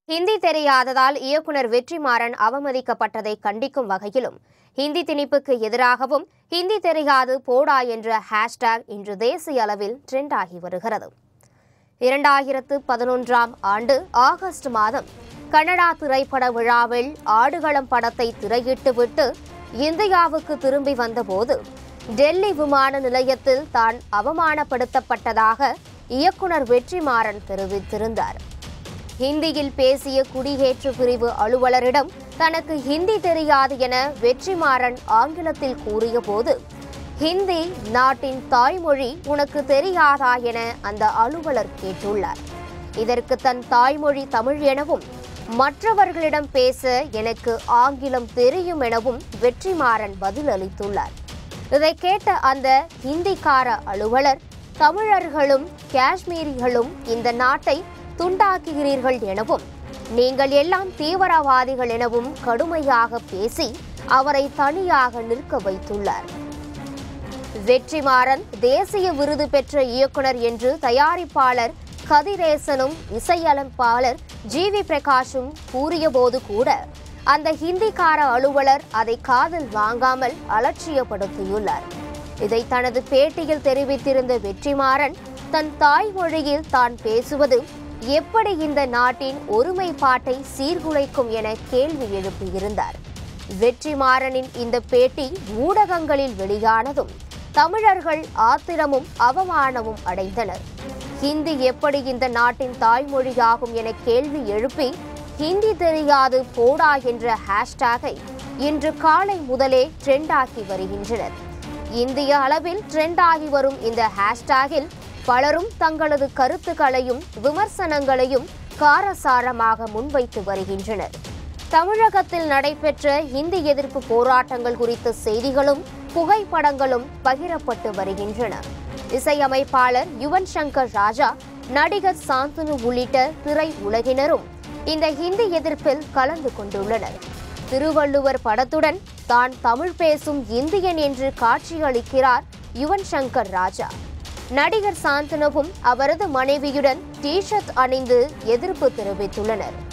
ஹிந்தி தெரியாததால் இயக்குனர் வெற்றிமாறன் அவமதிக்கப்பட்டதை கண்டிக்கும் வகையிலும் ஹிந்தி திணிப்புக்கு எதிராகவும் ஹிந்தி தெரியாது போடா என்ற ஹேஷ்டேக் இன்று தேசிய அளவில் ட்ரெண்ட் ஆகி வருகிறது இரண்டாயிரத்து பதினொன்றாம் ஆண்டு ஆகஸ்ட் மாதம் கனடா திரைப்பட விழாவில் ஆடுகளம் படத்தை திரையிட்டுவிட்டு இந்தியாவுக்கு திரும்பி வந்தபோது டெல்லி விமான நிலையத்தில் தான் அவமானப்படுத்தப்பட்டதாக இயக்குனர் வெற்றிமாறன் தெரிவித்திருந்தார் ஹிந்தியில் பேசிய குடியேற்று பிரிவு அலுவலரிடம் தனக்கு ஹிந்தி தெரியாது என வெற்றிமாறன் ஆங்கிலத்தில் கூறியபோது ஹிந்தி நாட்டின் தாய்மொழி உனக்கு தெரியாதா என அந்த அலுவலர் கேட்டுள்ளார் இதற்கு தன் தாய்மொழி தமிழ் எனவும் மற்றவர்களிடம் பேச எனக்கு ஆங்கிலம் தெரியும் எனவும் வெற்றிமாறன் பதில் அளித்துள்ளார் இதை கேட்ட அந்த ஹிந்திக்கார அலுவலர் தமிழர்களும் காஷ்மீரிகளும் இந்த நாட்டை துண்டாக்குகிறீர்கள் எனவும் நீங்கள் எல்லாம் தீவிரவாதிகள் எனவும் கடுமையாக பேசி அவரை தனியாக நிற்க வைத்துள்ளார் வெற்றிமாறன் தேசிய விருது பெற்ற இயக்குனர் என்று தயாரிப்பாளர் கதிரேசனும் இசையமைப்பாளர் ஜி வி பிரகாஷும் கூறியபோது கூட அந்த ஹிந்திக்கார அலுவலர் அதை காதில் வாங்காமல் அலட்சியப்படுத்தியுள்ளார் இதை தனது பேட்டியில் தெரிவித்திருந்த வெற்றிமாறன் தன் தாய்மொழியில் தான் பேசுவது எப்படி இந்த நாட்டின் ஒருமைப்பாட்டை சீர்குலைக்கும் என கேள்வி எழுப்பியிருந்தார் வெற்றிமாறனின் இந்த பேட்டி ஊடகங்களில் வெளியானதும் தமிழர்கள் ஆத்திரமும் அவமானமும் அடைந்தனர் ஹிந்தி எப்படி இந்த நாட்டின் தாய்மொழியாகும் என கேள்வி எழுப்பி ஹிந்தி தெரியாது போடா என்ற ஹேஷ்டேகை இன்று காலை முதலே ட்ரெண்ட் ஆக்கி வருகின்றனர் இந்திய அளவில் ட்ரெண்ட் ஆகி வரும் இந்த ஹேஷ்டேகில் பலரும் தங்களது கருத்துக்களையும் விமர்சனங்களையும் காரசாரமாக முன்வைத்து வருகின்றனர் தமிழகத்தில் நடைபெற்ற ஹிந்தி எதிர்ப்பு போராட்டங்கள் குறித்த செய்திகளும் புகைப்படங்களும் பகிரப்பட்டு வருகின்றன இசையமைப்பாளர் யுவன் சங்கர் ராஜா நடிகர் சாந்தனு உள்ளிட்ட திரை உலகினரும் இந்த ஹிந்தி எதிர்ப்பில் கலந்து கொண்டுள்ளனர் திருவள்ளுவர் படத்துடன் தான் தமிழ் பேசும் இந்தியன் என்று காட்சியளிக்கிறார் யுவன் சங்கர் ராஜா நடிகர் சாந்தனுவும் அவரது மனைவியுடன் டி ஷர்ட் அணிந்து எதிர்ப்பு தெரிவித்துள்ளனர்